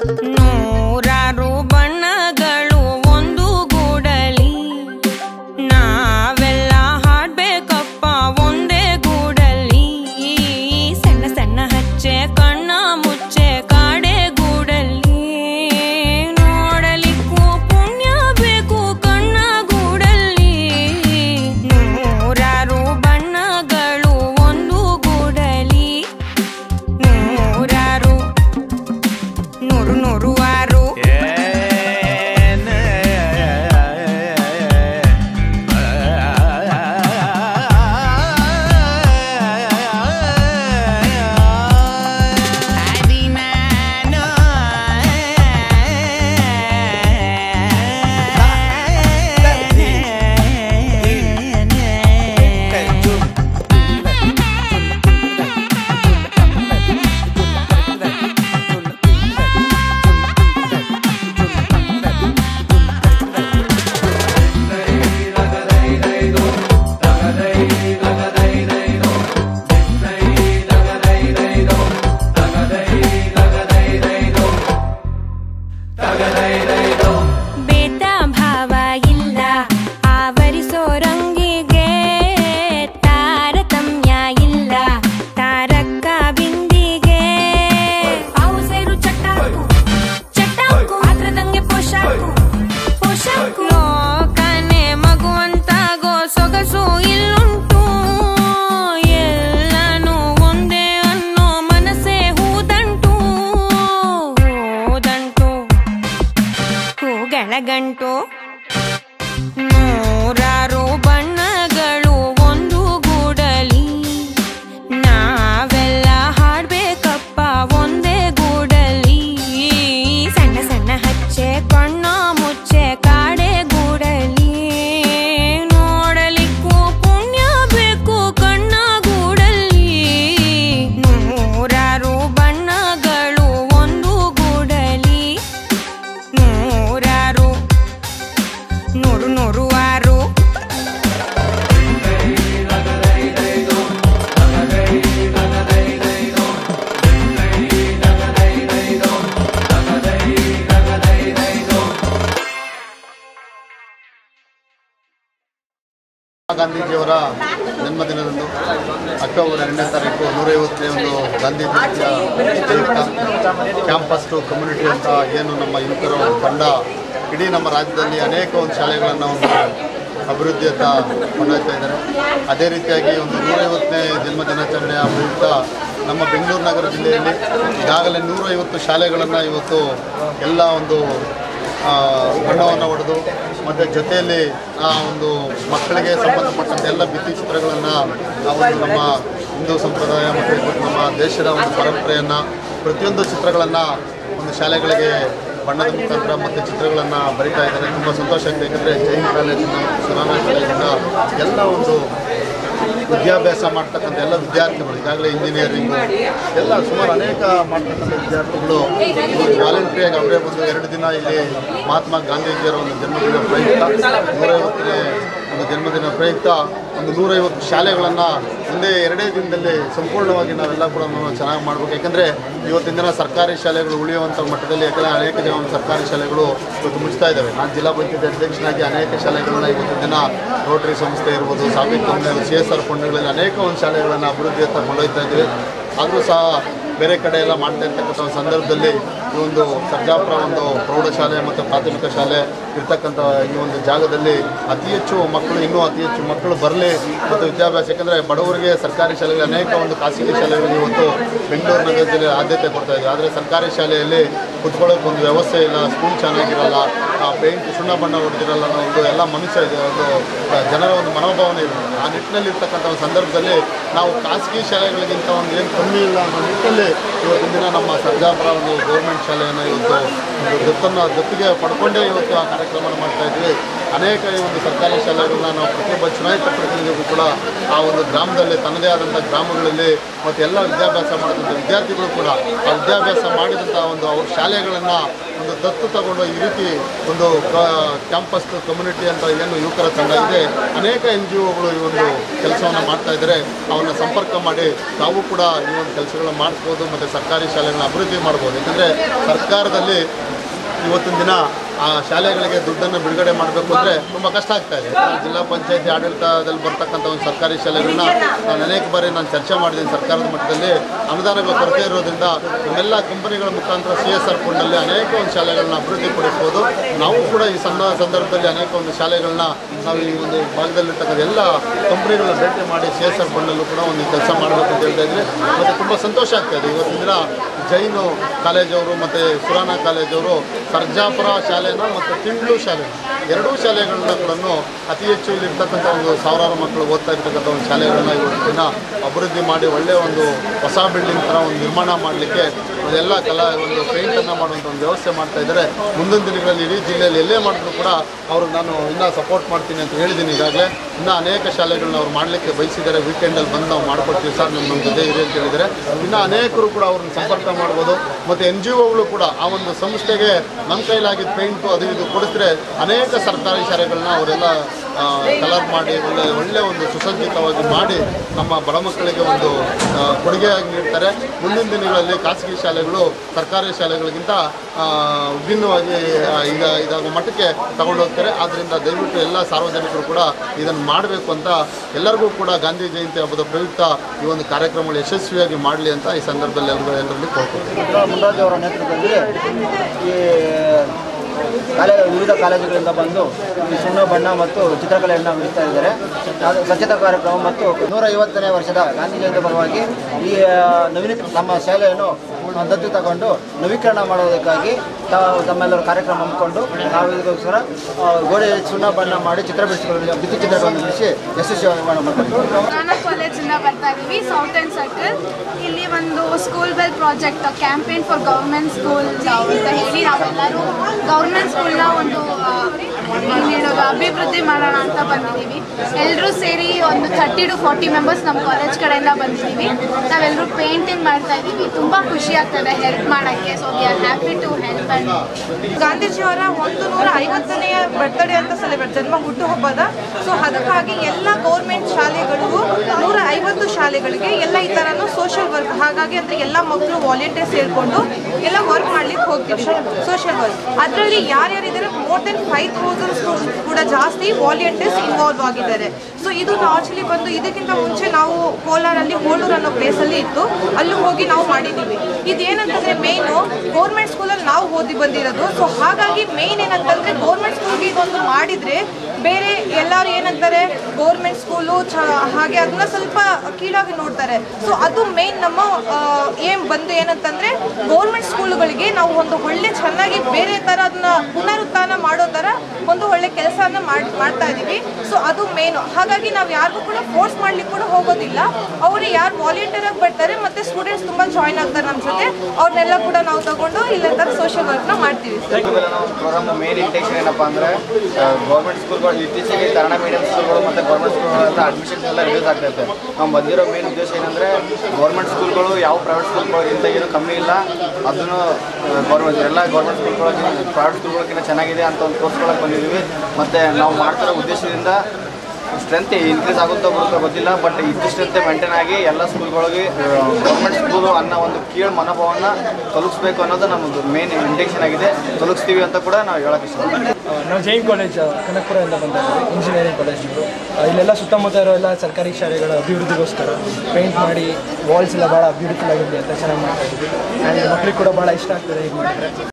ನೂರಾರು ಬಣ್ಣಗಳು ಒಂದು ಗೂಡಲಿ ನಾವೆಲ್ಲ ಹಾಡ್ಬೇಕಪ್ಪ ಒಂದೇ ಗೂಡಲಿ ಸಣ್ಣ ಸಣ್ಣ ಹಚ್ಚೆ ಕಣ್ಣ ಮುಚ್ಚೆ ಕಾಡೆ ಗೂಡಲಿ ನೋಡಲಿಕ್ಕೂ ಪುಣ್ಯ ಬೇಕು ಕಣ್ಣ ಗೂಡಲ್ಲಿ ನೂರಾರು ಬಣ್ಣಗಳು ಒಂದು ಗೂಡಲಿ ನೂರಾರು ನೂರು ನೂರು ಆರು ಬೇತ ಭಾವ ಇಲ್ಲ ಆವರಿಸೋ ರಂಗಿಗೆ ತಾರತಮ್ಯ ಇಲ್ಲ ತಾರಕ್ಕ ಬಿಂದಿಗೆ ಅವು ಸೇರು ಚಟ್ಟಾಕು ಚಟ್ಟಾಕು ಅದ್ರದಂಗೆ ಪೋಷಾಕು ಪೋಷಾಕು ಲೋಕನೆ ಮಗುವಂತಾಗೋ ಸೊಗಸು ಇಲ್ಲುಂಟು ಎಲ್ಲಾನು ಒಂದೇ ಅನ್ನೋ ಮನಸ್ಸೇ ಹೂದಂಟು ಹೂದಂಟು ಹೂಗಳ ಗಂಟು ನೂರಾರು ಬಣ್ಣಗಳು ಒಂದು ಗೂಡಲಿ ನಾವೆಲ್ಲ ಹಾಡ್ಬೇಕಪ್ಪ ಒಂದೇ ಗೂಡಲಿ ಸಣ್ಣ ಸಣ್ಣ ಹಚ್ಚೆ ಕಣ್ಣ ಮುಚ್ಚೆ ಕಾಡೆ ಗೂಡಲಿ ನೋಡಲಿಕ್ಕೂ ಪುಣ್ಯ ಬೇಕು ಕಣ್ಣ ಗೂಡಲ್ಲಿ ನೂರಾರು ಬಣ್ಣಗಳು ಒಂದು ಗೂಡಲಿ ನೂರಾರು ನೂರು ನೂರು ಆರು ಗಾಂಧೀಜಿಯವರ ಜನ್ಮದಿನದಂದು ಅಕ್ಟೋಬರ್ ಎರಡನೇ ತಾರೀಕು ನೂರೈವತ್ತನೇ ಒಂದು ಗಾಂಧಿ ಜಯಂತಿಯ ಪ್ರಯುಕ್ತ ಕ್ಯಾಂಪಸ್ ಟು ಕಮ್ಯುನಿಟಿ ಅಂತ ಏನು ನಮ್ಮ ಯುವಕರ ಒಂದು ತಂಡ ಇಡೀ ನಮ್ಮ ರಾಜ್ಯದಲ್ಲಿ ಅನೇಕ ಒಂದು ಶಾಲೆಗಳನ್ನು ಒಂದು ಅಭಿವೃದ್ಧಿಯತ್ತ ಕೊಂಡೊಯ್ತಾ ಇದ್ದಾರೆ ಅದೇ ರೀತಿಯಾಗಿ ಒಂದು ನೂರೈವತ್ತನೇ ಜನ್ಮ ದಿನಾಚರಣೆಯ ಪ್ರಯುಕ್ತ ನಮ್ಮ ಬೆಂಗಳೂರು ನಗರ ಜಿಲ್ಲೆಯಲ್ಲಿ ಈಗಾಗಲೇ ನೂರೈವತ್ತು ಶಾಲೆಗಳನ್ನು ಇವತ್ತು ಎಲ್ಲ ಒಂದು ಆ, ಬಣ್ಣವನ್ನು ಹೊಡೆದು ಮತ್ತು ಜೊತೆಯಲ್ಲಿ ಆ ಒಂದು ಮಕ್ಕಳಿಗೆ ಸಂಬಂಧಪಟ್ಟಂತೆ ಎಲ್ಲ ಭಿತ್ತಿ ಚಿತ್ರಗಳನ್ನು ನಾವು ನಮ್ಮ ಹಿಂದೂ ಸಂಪ್ರದಾಯ ಮತ್ತು ಇವತ್ತು ನಮ್ಮ ದೇಶದ ಒಂದು ಪರಂಪರೆಯನ್ನು ಪ್ರತಿಯೊಂದು ಚಿತ್ರಗಳನ್ನು ಒಂದು ಶಾಲೆಗಳಿಗೆ ಬಣ್ಣದ ಮುಖಾಂತರ ಮತ್ತು ಚಿತ್ರಗಳನ್ನು ಬರಿತಾ ಇದ್ದಾರೆ ತುಂಬ ಸಂತೋಷ ಆಗ್ತದೆ ಯಾಕಂದರೆ ಜೈನ್ ಕಾಲೇಜಿನ ಸುರಾನ ಕಾಲೇಜಿನ ಎಲ್ಲ ಒಂದು ವಿದ್ಯಾಭ್ಯಾಸ ಮಾಡ್ತಕ್ಕಂಥ ಎಲ್ಲ ವಿದ್ಯಾರ್ಥಿಗಳು ಈಗಾಗಲೇ ಇಂಜಿನಿಯರಿಂಗು ಎಲ್ಲ ಸುಮಾರು ಅನೇಕ ಮಾಡ್ತಕ್ಕಂಥ ವಿದ್ಯಾರ್ಥಿಗಳು ವಾಲಂಟ್ರಿಯಾಗಿ ಅವರೇ ಬಂದು ಎರಡು ದಿನ ಇಲ್ಲಿ ಮಹಾತ್ಮ ಗಾಂಧೀಜಿಯವರ ಒಂದು ಜನ್ಮದಿನ ಪ್ರಯುಕ್ತ ನೂರೈವತ್ತನೇ ಒಂದು ಜನ್ಮದಿನ ಪ್ರಯುಕ್ತ ಒಂದು ನೂರೈವತ್ತು ಶಾಲೆಗಳನ್ನು ಒಂದೇ ಎರಡೇ ದಿನದಲ್ಲಿ ಸಂಪೂರ್ಣವಾಗಿ ನಾವೆಲ್ಲ ಕೂಡ ನಾವು ಚೆನ್ನಾಗಿ ಮಾಡಬೇಕು ಯಾಕಂದರೆ ಇವತ್ತಿನ ದಿನ ಸರ್ಕಾರಿ ಶಾಲೆಗಳು ಉಳಿಯುವಂಥ ಮಟ್ಟದಲ್ಲಿ ಯಾಕಂದರೆ ಅನೇಕ ಜನ ಒಂದು ಸರ್ಕಾರಿ ಶಾಲೆಗಳು ಇವತ್ತು ಮುಚ್ತಾ ಇದ್ದಾವೆ ನಾನು ಜಿಲ್ಲಾ ಪಂಚಾಯತ್ ಅಧ್ಯಕ್ಷನಾಗಿ ಅನೇಕ ಶಾಲೆಗಳನ್ನ ಇವತ್ತಿನ ದಿನ ರೋಟರಿ ಸಂಸ್ಥೆ ಇರ್ಬೋದು ಸಾಬಿತ್ ಕಂಪ್ನಿ ಸಿ ಎಸ್ ಆರ್ ಫಂಡ್ಗಳಲ್ಲಿ ಅನೇಕ ಒಂದು ಶಾಲೆಗಳನ್ನು ಅಭಿವೃದ್ಧಿಯತ್ತ ಕೊಂಡೊಯ್ತಾ ಇದ್ದೀವಿ ಆದರೂ ಸಹ ಬೇರೆ ಕಡೆ ಎಲ್ಲ ಮಾಡ್ತಾ ಇರ್ತಕ್ಕಂಥ ಒಂದು ಸಂದರ್ಭದಲ್ಲಿ ಈ ಒಂದು ಸರ್ಜಾಪುರ ಒಂದು ಪ್ರೌಢಶಾಲೆ ಮತ್ತು ಪ್ರಾಥಮಿಕ ಶಾಲೆ ಇರ್ತಕ್ಕಂಥ ಈ ಒಂದು ಜಾಗದಲ್ಲಿ ಅತಿ ಹೆಚ್ಚು ಮಕ್ಕಳು ಇನ್ನೂ ಅತಿ ಹೆಚ್ಚು ಮಕ್ಕಳು ಬರಲಿ ಮತ್ತು ವಿದ್ಯಾಭ್ಯಾಸ ಯಾಕಂದರೆ ಬಡವರಿಗೆ ಸರ್ಕಾರಿ ಶಾಲೆಗಳು ಅನೇಕ ಒಂದು ಖಾಸಗಿ ಶಾಲೆಗಳಿಗೆ ಇವತ್ತು ಬೆಂಗಳೂರು ನಗರದಲ್ಲಿ ಆದ್ಯತೆ ಕೊಡ್ತಾ ಇದ್ದೀವಿ ಆದರೆ ಸರ್ಕಾರಿ ಶಾಲೆಯಲ್ಲಿ ಕುತ್ಕೊಳ್ಳೋಕೆ ಒಂದು ವ್ಯವಸ್ಥೆ ಇಲ್ಲ ಸ್ಕೂಲ್ ಚೆನ್ನಾಗಿರಲ್ಲ ಪೇಂಟ್ ಸುಣ್ಣ ಬಣ್ಣ ಹೊಡೆದಿರಲ್ಲ ಅನ್ನೋ ಒಂದು ಎಲ್ಲ ಮನುಷ್ಯ ಇದೆ ಒಂದು ಆ, ಜನರ ಒಂದು ಮನೋಭಾವನೆ ಇದೆ ಆ ನಿಟ್ಟಿನಲ್ಲಿ ಇರ್ತಕ್ಕಂಥ ಒಂದು ಸಂದರ್ಭದಲ್ಲಿ ನಾವು ಖಾಸಗಿ ಶಾಲೆಗಳಿಗಿಂತ ಒಂದು ಏನು ಕಮ್ಮಿ ಇಲ್ಲ ಅನ್ನೋ ನಿಟ್ಟಿನಲ್ಲಿ ಇವತ್ತಿನ ದಿನ ನಮ್ಮ ಸರ್ಜಾಪುರ ಒಂದು ಗೌರ್ಮೆಂಟ್ ಶಾಲೆಯನ್ನು ಇವತ್ತು ಒಂದು ದತ್ತನ್ನು ದತ್ತಿಗೆ ಪಡ್ಕೊಂಡೇ ಇವತ್ತು ಆ ಕಾರ್ಯಕ್ರಮವನ್ನು ಮಾಡ್ತಾ ಇದ್ವಿ ಅನೇಕ ಈ ಒಂದು ಸರ್ಕಾರಿ ಶಾಲೆಗಳನ್ನ ನಾವು ಪ್ರತಿಯೊಬ್ಬ ಚುನಾಯಿತ ಪ್ರತಿನಿಧಿಗೂ ಕೂಡ ಆ ಒಂದು ಗ್ರಾಮದಲ್ಲಿ ತನ್ನದೇ ಆದಂಥ ಗ್ರಾಮಗಳಲ್ಲಿ ಮತ್ತು ಎಲ್ಲ ವಿದ್ಯಾಭ್ಯಾಸ ಮಾಡಿದಂಥ ವಿದ್ಯಾರ್ಥಿಗಳು ಕೂಡ ಆ ವಿದ್ಯಾಭ್ಯಾಸ ಮಾಡಿದಂಥ ಒಂದು ಅವ್ರ ಶಾಲೆಗಳನ್ನು ಒಂದು ದತ್ತು ತಗೊಂಡು ಈ ರೀತಿ ಒಂದು ಕ್ಯಾಂಪಸ್ ಕಮ್ಯುನಿಟಿ ಅಂತ ಏನು ಯುವಕರ ಸಂಘ ಇದೆ ಅನೇಕ ಎನ್ ಜಿ ಒಗಳು ಈ ಒಂದು ಕೆಲಸವನ್ನು ಮಾಡ್ತಾ ಇದ್ದಾರೆ ಅವನ್ನ ಸಂಪರ್ಕ ಮಾಡಿ ತಾವು ಕೂಡ ಈ ಒಂದು ಕೆಲಸಗಳನ್ನ ಮಾಡಿಸ್ಬೋದು ಮತ್ತು ಸರ್ಕಾರಿ ಶಾಲೆಗಳನ್ನ ಅಭಿವೃದ್ಧಿ ಮಾಡ್ಬೋದು ಯಾಕಂದರೆ ಸರ್ಕಾರದಲ್ಲಿ ಇವತ್ತಿನ ದಿನ ಆ ಶಾಲೆಗಳಿಗೆ ದುಡ್ಡನ್ನು ಬಿಡುಗಡೆ ಮಾಡಬೇಕು ಅಂದರೆ ತುಂಬ ಕಷ್ಟ ಆಗ್ತಾ ಇದೆ ಜಿಲ್ಲಾ ಪಂಚಾಯತಿ ಆಡಳಿತದಲ್ಲಿ ಬರ್ತಕ್ಕಂಥ ಒಂದು ಸರ್ಕಾರಿ ಶಾಲೆಗಳನ್ನ ನಾನು ಅನೇಕ ಬಾರಿ ನಾನು ಚರ್ಚೆ ಮಾಡಿದ್ದೀನಿ ಸರ್ಕಾರದ ಮಟ್ಟದಲ್ಲಿ ಅನುದಾನಗಳ ಕೊರತೆ ಇರೋದ್ರಿಂದ ನಮ್ಮೆಲ್ಲ ಕಂಪನಿಗಳ ಮುಖಾಂತರ ಸಿ ಎಸ್ ಆರ್ ಫಂಡಲ್ಲಿ ಅನೇಕ ಒಂದು ಶಾಲೆಗಳನ್ನ ಅಭಿವೃದ್ಧಿಪಡಿಸ್ಬೋದು ನಾವು ಕೂಡ ಈ ಸಣ್ಣ ಸಂದರ್ಭದಲ್ಲಿ ಅನೇಕ ಒಂದು ಶಾಲೆಗಳನ್ನ ನಾವು ಈ ಒಂದು ಭಾಗದಲ್ಲಿರ್ತಕ್ಕಂಥ ಎಲ್ಲ ಕಂಪನಿಗಳನ್ನ ಭೇಟಿ ಮಾಡಿ ಸಿ ಎಸ್ ಆರ್ ಫಂಡಲ್ಲೂ ಕೂಡ ಒಂದು ಕೆಲಸ ಮಾಡಬೇಕು ಅಂತ ಹೇಳ್ತಾ ಇದ್ವಿ ಮತ್ತು ತುಂಬ ಸಂತೋಷ ಆಗ್ತಾ ಇದೆ ಇವತ್ತಿನ ದಿನ ಜೈನು ಕಾಲೇಜವರು ಮತ್ತು ಸುರಾನ ಕಾಲೇಜವರು ಸರ್ಜಾಪುರ ಶಾಲೆನ ಮತ್ತು ತಿಂಡ್ಲು ಶಾಲೆ ಎರಡೂ ಶಾಲೆಗಳನ್ನ ಕೂಡ ಅತಿ ಹೆಚ್ಚು ಇಲ್ಲಿರ್ತಕ್ಕಂಥ ಒಂದು ಸಾವಿರಾರು ಮಕ್ಕಳು ಓದ್ತಾ ಇರ್ತಕ್ಕಂಥ ಒಂದು ಶಾಲೆಗಳನ್ನ ಇವತ್ತಿನ ದಿನ ಅಭಿವೃದ್ಧಿ ಮಾಡಿ ಒಳ್ಳೆಯ ಒಂದು ಹೊಸ ಬಿಲ್ಡಿಂಗ್ ಥರ ಒಂದು ನಿರ್ಮಾಣ ಮಾಡಲಿಕ್ಕೆ ಎಲ್ಲ ಕಲಾ ಒಂದು ಪೇಂಟನ್ನು ಮಾಡುವಂಥ ಒಂದು ವ್ಯವಸ್ಥೆ ಮಾಡ್ತಾ ಇದ್ದಾರೆ ಮುಂದಿನ ದಿನಗಳಲ್ಲಿ ಇಡೀ ಜಿಲ್ಲೆಯಲ್ಲಿ ಎಲ್ಲೇ ಮಾಡಿದ್ರು ಕೂಡ ಅವರು ನಾನು ಇನ್ನೂ ಸಪೋರ್ಟ್ ಮಾಡ್ತೀನಿ ಅಂತ ಹೇಳಿದ್ದೀನಿ ಈಗಾಗಲೇ ಇನ್ನೂ ಅನೇಕ ಶಾಲೆಗಳನ್ನ ಅವ್ರು ಮಾಡಲಿಕ್ಕೆ ಬಯಸಿದ್ದಾರೆ ವೀಕೆಂಡಲ್ಲಿ ಬಂದು ನಾವು ಮಾಡ್ಕೊಡ್ತೀವಿ ಸರ್ ನಮ್ಮ ನಮ್ಮ ಜೊತೆ ಇರಿ ಅಂತ ಹೇಳಿದರೆ ಇನ್ನು ಅನೇಕರು ಕೂಡ ಅವ್ರನ್ನ ಸಂಪರ್ಕ ಮಾಡ್ಬೋದು ಮತ್ತು ಎನ್ ಜಿ ಒಗಳು ಕೂಡ ಆ ಒಂದು ಸಂಸ್ಥೆಗೆ ನಮ್ಮ ಕೈಲಾಗಿದ್ದ ಪೇಂಟು ಅದು ಇದು ಕೊಡಿಸಿದ್ರೆ ಅನೇಕ ಸರ್ಕಾರಿ ಶಾಲೆಗಳನ್ನ ಅವರೆಲ್ಲ ಕಲರ್ ಮಾಡಿ ಒಳ್ಳೆ ಒಳ್ಳೆ ಒಂದು ಸುಸಜ್ಜಿತವಾಗಿ ಮಾಡಿ ನಮ್ಮ ಬಡ ಮಕ್ಕಳಿಗೆ ಒಂದು ಆ, ಕೊಡುಗೆಯಾಗಿ ನೀಡ್ತಾರೆ ಮುಂದಿನ ದಿನಗಳಲ್ಲಿ ಖಾಸಗಿ ಶಾಲೆಗಳು ಸರ್ಕಾರಿ ಶಾಲೆಗಳಿಗಿಂತ ಆ, ವಿಭಿನ್ನವಾಗಿ ಆ, ಈಗ ಇದಾಗುವ ಮಟ್ಟಕ್ಕೆ ತಗೊಂಡು ಹೋಗ್ತಾರೆ ಆದ್ದರಿಂದ ದಯವಿಟ್ಟು ಎಲ್ಲ ಸಾರ್ವಜನಿಕರು ಕೂಡ ಇದನ್ನು ಮಾಡಬೇಕು ಅಂತ ಎಲ್ಲರಿಗೂ ಕೂಡ ಗಾಂಧಿ ಜಯಂತಿ ಹಬ್ಬದ ಪ್ರಯುಕ್ತ ಈ ಒಂದು ಕಾರ್ಯಕ್ರಮಗಳು ಯಶಸ್ವಿಯಾಗಿ ಮಾಡಲಿ ಅಂತ ಈ ಸಂದರ್ಭದಲ್ಲಿ ಎಲ್ಲರೂ ಎಲ್ಲರಲ್ಲಿ ಕೋರ್ಕೊಳ್ತೀನಿ ಮುನ್ರಾಜ್ ಅವರ ನೇತೃತ್ವದಲ್ಲಿ ಈ ಕಾಲೇ ವಿವಿಧ ಕಾಲೇಜುಗಳಿಂದ ಬಂದು ಈ ಸುಣ್ಣ ಬಣ್ಣ ಮತ್ತು ಚಿತ್ರಕಲೆಯನ್ನು ಬಿಡಿಸ್ತಾ ಇದ್ದಾರೆ ಅದು ಸ್ವಚ್ಛತಾ ಕಾರ್ಯಕ್ರಮ ಮತ್ತು ನೂರ ಐವತ್ತನೇ ವರ್ಷದ ಗಾಂಧಿ ಜಯಂತಿ ಪರವಾಗಿ ಈ ಆ, ನವೀನ ನಮ್ಮ ಶಾಲೆಯನ್ನು ಆ, ದತ್ತು ತಗೊಂಡು ನವೀಕರಣ ಮಾಡುವುದಕ್ಕಾಗಿ ತಾವು ತಮ್ಮೆಲ್ಲರೂ ಕಾರ್ಯಕ್ರಮ ಹಮ್ಮಿಕೊಂಡು ನಾವು ಇದಕ್ಕೋಸ್ಕರ ಆ, ಗೋಡೆಯಲ್ಲಿ ಸುಣ್ಣ ಬಣ್ಣ ಮಾಡಿ ಚಿತ್ರ ಬಿಡಿಸಿಕೊಂಡು ಭಿತ್ತಿ ಚಿತ್ರಗಳನ್ನು ಬಿಡಿಸಿ ಯಶಸ್ವಿಯಾಗಿ ಮಾಡ್ಕೊಂಡಿದ್ದೀವಿ ಪುರಾಣ ಕಾಲೇಜಿಂದ ಬರ್ತಾ ಇದ್ದೀವಿ ಸೌತ್ ಅಂಡ್ ಸರ್ಕಲ್ ಇಲ್ಲಿ ಒಂದು school bell project campaign for government school ಅಂತ ಹೇಳಿ ನಾವೆಲ್ಲರೂ ಗೌರ್ಮೆಂಟ್ ಸ್ಕೂಲ್ನ ಒಂದು ಆ, ಏನ್ ಹೇಳೋದು ಅಭಿವೃದ್ಧಿ ಮಾಡೋಣ ಅಂತ ಬಂದಿದ್ದೀವಿ ಎಲ್ಲರೂ ಸೇರಿ ಒಂದು ಥರ್ಟಿ ಟು ಫಾರ್ಟಿ ಮೆಂಬರ್ಸ್ ನಮ್ಮ ಕಾಲೇಜ್ ಕಡೆಯಿಂದ ಬಂದಿದ್ದೀವಿ ನಾವೆಲ್ಲರೂ ಪೇಂಟಿಂಗ್ ಮಾಡ್ತಾ ಇದ್ದೀವಿ ತುಂಬ ಖುಷಿ ಆಗ್ತದೆ ಹೆಲ್ಪ್ ಮಾಡೋಕ್ಕೆ so we are happy to help and ಗಾಂಧೀಜಿಯವರ ಒಂದು ನೂರ ಐವತ್ತನೆಯ ಬರ್ತ್ಡೇ ಅಂತ ಸೆಲೆಬ್ರೇಟ್ ಜನ್ಮ ಹುಟ್ಟುಹಬ್ಬದ ಸೊ ಅದಕ್ಕಾಗಿ ಎಲ್ಲ ಗೌರ್ಮೆಂಟ್ ಶಾಲೆಗಳಿಗೂ ನೂರ ಐವತ್ತು ಶಾಲೆಗಳಿಗೆ ಎಲ್ಲ ಈ ಥರನೂ ಸೋಷಿಯಲ್ ವರ್ಕ್ ಹಾಗಾಗಿ ಅಂದರೆ ಎಲ್ಲ ಮಕ್ಕಳು ವಾಲಂಟಿಯರ್ ಸೇರಿಕೊಂಡು ಎಲ್ಲ ವರ್ಕ್ ಮಾಡ್ಲಿಕ್ಕೆ ಹೋಗ್ತೀವಿ ಸೋಷಿಯಲ್ ವರ್ಕ್ ಅದರಲ್ಲಿ ಯಾರ್ಯಾರಿದ್ದಾರೆ ಮೋರ್ ದೆನ್ ಫೈವ್ ತೌಸಂಡ್ ಕೂಡ ಜಾಸ್ತಿ ವಾಲಂಟಿಯರ್ಸ್ ಇನ್ವಾಲ್ವ್ ಆಗಿದ್ದಾರೆ ಸೊ ಇದು ಆಕ್ಚುಲಿ ಬಂದು ಇದಕ್ಕಿಂತ ಮುಂಚೆ ನಾವು ಕೋಲಾರಲ್ಲಿ ಹೋಳೂರು ಅನ್ನೋ ಪ್ಲೇಸಲ್ಲಿ ಇತ್ತು ಅಲ್ಲೂ ಹೋಗಿ ನಾವು ಮಾಡಿದ್ದೀವಿ ಇದೇನಂತಂದ್ರೆ ಮೇಯ್ನು ಗೌರ್ಮೆಂಟ್ ಸ್ಕೂಲಲ್ಲಿ ನಾವು ಓದಿ ಬಂದಿರೋದು ಸೊ ಹಾಗಾಗಿ ಮೇಯ್ನ್ ಏನಂತಂದ್ರೆ ಗೌರ್ಮೆಂಟ್ ಸ್ಕೂಲ್ಗೆ ಇದೊಂದು ಮಾಡಿದ್ರೆ ಬೇರೆ ಎಲ್ಲರೂ ಏನಂತಾರೆ ಗೌರ್ಮೆಂಟ್ ಸ್ಕೂಲು ಚ ಹಾಗೆ ಅದನ್ನ ಸ್ವಲ್ಪ ಕೀಳಾಗಿ ನೋಡ್ತಾರೆ ಸೊ ಅದು ಮೇಯ್ನ್ ನಮ್ಮ ಏಮ್ ಬಂದು ಏನಂತಂದ್ರೆ ಗೌರ್ಮೆಂಟ್ ಸ್ಕೂಲ್ಗಳಿಗೆ ನಾವು ಒಂದು ಒಳ್ಳೆ ಚೆನ್ನಾಗಿ ಬೇರೆ ಥರ ಅದನ್ನ ಪುನರುತ್ಥಾನ ಮಾಡೋ ಥರ ಒಂದು ಒಳ್ಳೆ ಕೆಲಸನ ಮಾಡಿ ಮಾಡ್ತಾ ಇದ್ದೀವಿ ಸೊ ಅದು ಮೇನು ಹಾಗಾಗಿ ನಾವು ಯಾರಿಗೂ ಕೂಡ ಫೋರ್ಸ್ ಮಾಡ್ಲಿಕ್ಕೆ ಕೂಡ ಹೋಗೋದಿಲ್ಲ ಅವರು ಯಾರು ವಾಲಂಟಿಯರ್ ಆಗಿ ಬರ್ತಾರೆ ಮತ್ತೆ ಸ್ಟೂಡೆಂಟ್ಸ್ ತುಂಬಾ ಜಾಯ್ನ್ ಆಗ್ತಾರೆ ನಮ್ಮ ಜೊತೆ ಅವ್ರನ್ನೆಲ್ಲ ಕೂಡ ನಾವು ತಗೊಂಡು ಇಲ್ಲೇ ಥರ ಸೋಷಿಯಲ್ ವರ್ಕ್ನ ಮಾಡ್ತೀವಿ ಪ್ರೋಗ್ರಾಮ್ ಮೇನ್ ಇಂಟೆನ್ಷನ್ ಏನಪ್ಪ ಅಂದರೆ ಗೌರ್ಮೆಂಟ್ ಸ್ಕೂಲ್ಗಳು ಇತ್ತೀಚೆಗೆ ಕನ್ನಡ ಮೀಡಿಯಂ ಸ್ಕೂಲ್ಗಳು ಮತ್ತು ಗೌರ್ಮೆಂಟ್ ಸ್ಕೂಲ್ಗಳೆಲ್ಲ ಅಡ್ಮಿಷನ್ಸ್ ಎಲ್ಲ ರಿಲೀಸ್ ಆಗ್ತೈತೆ ನಾವು ಬಂದಿರೋ ಮೇನ್ ಉದ್ದೇಶ ಏನಂದರೆ ಗೌರ್ಮೆಂಟ್ ಸ್ಕೂಲ್ಗಳು ಯಾವ ಪ್ರೈವೇಟ್ ಸ್ಕೂಲ್ಗಳಿಗಿಂತ ಏನು ಕಮ್ಮಿ ಇಲ್ಲ ಅದನ್ನು ಗೌರ್ಮೆಂಟ್ ಎಲ್ಲ ಗೌರ್ಮೆಂಟ್ ಸ್ಕೂಲ್ಗಳಿಗೆ ಪ್ರೈವೇಟ್ ಸ್ಕೂಲ್ಗಳಿಗಿಂತ ಚೆನ್ನಾಗಿದೆ ಅಂತ ಒಂದು ತೋರಿಸ್ಕೊಳಕ್ಕೆ ಬಂದಿದ್ದೀವಿ ಮತ್ತು ನಾವು ಮಾಡ್ತಿರೋ ಉದ್ದೇಶದಿಂದ ಸ್ಟ್ರೆಂತ್ ಇನ್ಕ್ರೀಸ್ ಆಗುತ್ತೋ ಬರುತ್ತೋ ಗೊತ್ತಿಲ್ಲ ಬಟ್ ಇದ್ದಿಷ್ಟಂತೆ ಮೇಂಟೈನ್ ಆಗಿ ಎಲ್ಲ ಸ್ಕೂಲ್ಗಳಿಗೆ ಗೌರ್ಮೆಂಟ್ ಸ್ಕೂಲು ಅನ್ನೋ ಒಂದು ಕೀಳು ಮನೋಭಾವನ ತೊಲಗಿಸ್ಬೇಕು ಅನ್ನೋದು ನಮ್ಮದು ಮೇನ್ ಇಂಟೆನ್ಷನ್ ಆಗಿದೆ ತೊಲಗಿಸ್ತೀವಿ ಅಂತ ಕೂಡ ನಾವು ಹೇಳಕ್ಕೆ ಇಷ್ಟಪಡ್ತೀವಿ ನಾವು ಜೈನ್ ಕಾಲೇಜ್ ಕನಕಪುರದಿಂದ ಬಂದಿದ್ದೀವಿ ಇಂಜಿನಿಯರಿಂಗ್ ಕಾಲೇಜ್ನವರು ಇಲ್ಲೆಲ್ಲ ಸುತ್ತಮುತ್ತ ಇರೋ ಎಲ್ಲ ಸರ್ಕಾರಿ ಶಾಲೆಗಳ ಅಭಿವೃದ್ಧಿಗೋಸ್ಕರ ಪೇಂಟ್ ಮಾಡಿ ವಾಲ್ಸ್ ಎಲ್ಲ ಭಾಳ ಬ್ಯೂಟಿಫುಲ್ ಆಗಿರಲಿ ಅಂತ ಚೆನ್ನಾಗಿ ಮಾಡ್ತಾ ಇದ್ದೀವಿ ಆ್ಯಂಡ್ ಮಕ್ಳಿಗೆ ಕೂಡ ಭಾಳ ಇಷ್ಟ ಆಗ್ತದೆ ಇದು ಮಾಡಿದ್ರೆ